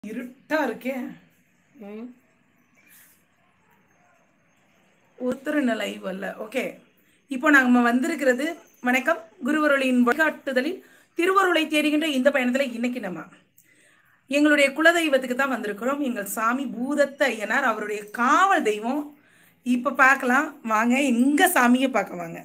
இருட்டா இருக்கே ம். ஒருத்தர் இன்னும் லைவ் அல்ல ஓகே இப்போ நாங்கள் வந்திருக்கிறது வணக்கம் குருவருளின் வழிகாட்டுதலில் திருவருளை தேடுகின்ற இந்த பயணத்தில் இன்னைக்கு நம்ம எங்களுடைய குலதெய்வத்துக்கு தான் வந்திருக்கிறோம் எங்கள் சாமி பூதத்த ஐயனார் அவருடைய காவல் தெய்வம் இப்போ பார்க்கலாம் வாங்க எங்க சாமியை பார்க்க வாங்க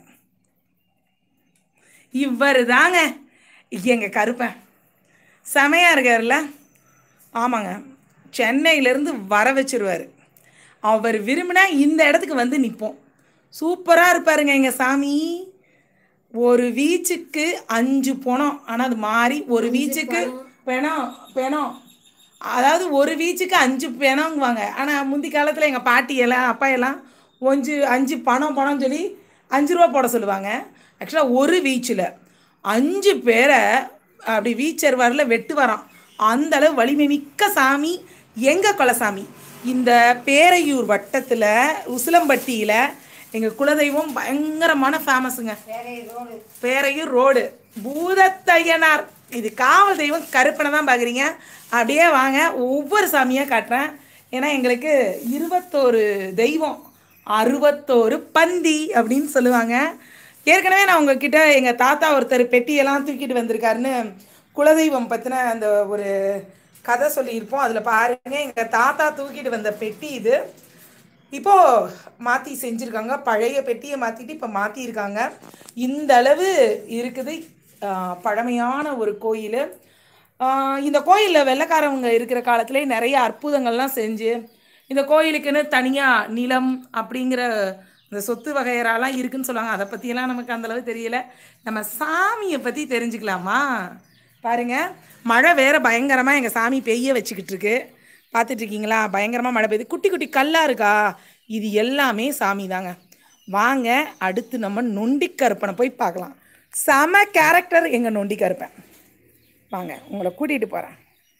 இவர் தாங்க எங்க கருப்பன் செமையா இருக்கார்ல ஆமாங்க சென்னையிலேருந்து வர வச்சிருவார் அவர் விரும்பினா இந்த இடத்துக்கு வந்து நிற்போம் சூப்பராக இருப்பாருங்க எங்கள் சாமி ஒரு வீச்சுக்கு அஞ்சு பணம் ஆனால் அது மாறி ஒரு வீச்சுக்கு பெணம் பெணம் அதாவது ஒரு வீச்சுக்கு அஞ்சு பெணங்குவாங்க ஆனால் முந்தி காலத்தில் எங்கள் பாட்டி எல்லாம் அப்பா எல்லாம் ஒஞ்சு அஞ்சு பணம் பணம் சொல்லி அஞ்சு ரூபா போட சொல்லுவாங்க ஆக்சுவலாக ஒரு வீச்சில் அஞ்சு பேரை அப்படி வீச்சருவாரில் வெட்டு வரோம் அந்த அளவு வலிமை மிக்க சாமி எங்கள் குலசாமி இந்த பேரையூர் வட்டத்தில் உசிலம்பட்டியில் எங்கள் குலதெய்வம் பயங்கரமான ஃபேமஸுங்க பேரையூர் ரோடு பூதத்தையனார் இது காவல் தெய்வம் கருப்பனை தான் பார்க்குறீங்க அப்படியே வாங்க ஒவ்வொரு சாமியாக காட்டுறேன் ஏன்னா எங்களுக்கு இருபத்தோரு தெய்வம் அறுபத்தோரு பந்தி அப்படின்னு சொல்லுவாங்க ஏற்கனவே நான் உங்ககிட்ட எங்கள் தாத்தா ஒருத்தர் பெட்டியெல்லாம் தூக்கிட்டு வந்திருக்காருன்னு குலதெய்வம் பற்றின அந்த ஒரு கதை சொல்லியிருப்போம் அதில் பாருங்க எங்கள் தாத்தா தூக்கிட்டு வந்த பெட்டி இது இப்போ மாற்றி செஞ்சுருக்காங்க பழைய பெட்டியை மாற்றிட்டு இப்போ மாற்றிருக்காங்க இந்த அளவு இருக்குது ஆஹ், பழமையான ஒரு கோயில் ஆஹ், இந்த கோயிலில் வெள்ளைக்காரவங்க இருக்கிற காலத்திலே நிறைய அற்புதங்கள்லாம் செஞ்சு இந்த கோயிலுக்குன்னு தனியாக நிலம் அப்படிங்கிற இந்த சொத்து வகையறாலாம் இருக்குன்னு சொல்லுவாங்க அதை பற்றியெல்லாம் நமக்கு அந்தளவு தெரியல நம்ம சாமியை பற்றி தெரிஞ்சுக்கலாமா பாருங்க மழை வேற பயங்கரமாக எங்கள் சாமி பெய்ய வச்சுக்கிட்டு இருக்கு பார்த்துட்டு இருக்கீங்களா பயங்கரமாக மழை பெய்யுது குட்டி குட்டி கல்லாக இருக்கா இது எல்லாமே சாமி தாங்க வாங்க அடுத்து நம்ம நொண்டி கருப்பனை போய் பார்க்கலாம் செம கேரக்டர் எங்கள் நொண்டி கருப்பன் வாங்க உங்களை கூட்டிகிட்டு போகிறேன்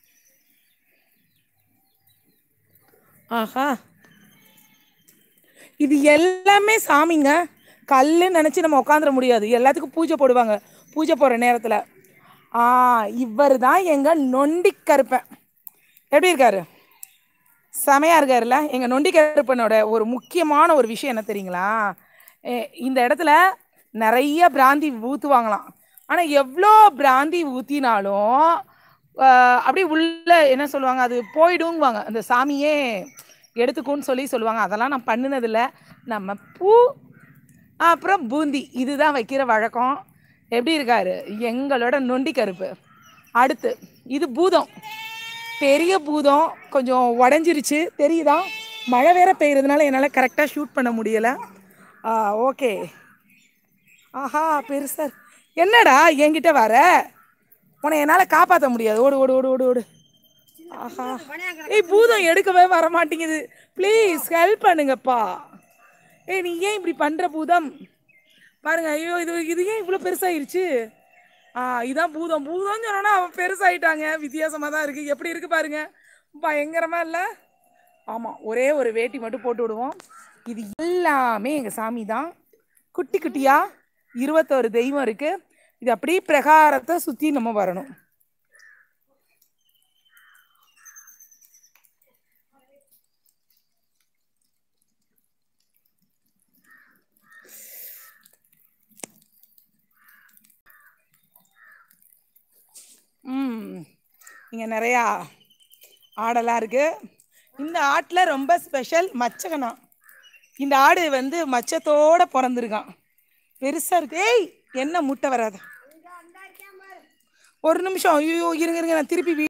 ஆஹா இது எல்லாமே சாமிங்க கல்லுன்னு நினச்சி நம்ம உட்காந்துட முடியாது எல்லாத்துக்கும் பூஜை போடுவாங்க பூஜை போடுற நேரத்தில் ஆ இவர் தான் எங்கள் நொண்டி கருப்பன் எப்படி இருக்காரு செமையாக இருக்காருல்ல எங்கள் நொண்டி கருப்பனோட ஒரு முக்கியமான ஒரு விஷயம் என்ன தெரியுங்களா எ- இந்த இடத்துல நிறைய பிராந்தி ஊற்றுவாங்களாம் ஆனால் எவ்வளோ பிராந்தி ஊற்றினாலும் அப்படியே உள்ள என்ன சொல்லுவாங்க அது போயிடுங்குவாங்க அந்த சாமியே எடுத்துக்கும்னு சொல்லி சொல்லுவாங்க அதெல்லாம் நான் பண்ணினதில்ல நம்ம பூ அப்புறம் பூந்தி இதுதான் வைக்கிற வழக்கம் எப்படி இருக்காரு எங்களோட நொண்டி கருப்பு அடுத்து இது பூதம் பெரிய பூதம் கொஞ்சம் உடஞ்சிருச்சு தெரியுதா மழை வேற பெய்யறதுனால என்னால் கரெக்டாக ஷூட் பண்ண முடியலை ஓகே ஆஹா பெருசா இருக்கு. என்னடா என்கிட்ட வர உன்னை என்னால் காப்பாற்ற முடியாது ஓடு ஓடு ஓடு ஓடு ஓடு ஆஹா ஏய் பூதம் எடுக்கவே வர மாட்டேங்குது ப்ளீஸ் ஹெல்ப் பண்ணுங்கப்பா ஏய் நீ ஏன் இப்படி பண்ணுற பூதம் பாருங்க ஐயோ இது இது ஏன் இவ்வளோ பெருசாயிருச்சு ஆ இதான் பூதம் பூதம்னு சொன்னோன்னா அவன் பெருசாயிட்டாங்க வித்தியாசமாக தான் இருக்குது எப்படி இருக்குது பாருங்க பயங்கரமாக இல்லை ஆமாம் ஒரே ஒரு வேட்டி மட்டும் போட்டு விடுவோம் இது எல்லாமே எங்கள் சாமி தான் குட்டி குட்டியாக இருபத்தோரு தெய்வம் இருக்குது இது அப்படியே பிரகாரத்தை சுற்றி நம்ம வரணும் ம் இங்கே நிறையா ஆடெல்லாம் இருக்குது இந்த ஆட்டில் ரொம்ப ஸ்பெஷல் மச்சகனா இந்த ஆடு வந்து மச்சத்தோட பிறந்திருக்கான் பெருசாக இருக்கு ஏய் என்ன முட்டை வராது ஒரு நிமிஷம் ஐயோ இருங்க இருங்க நான் திருப்பி வீ-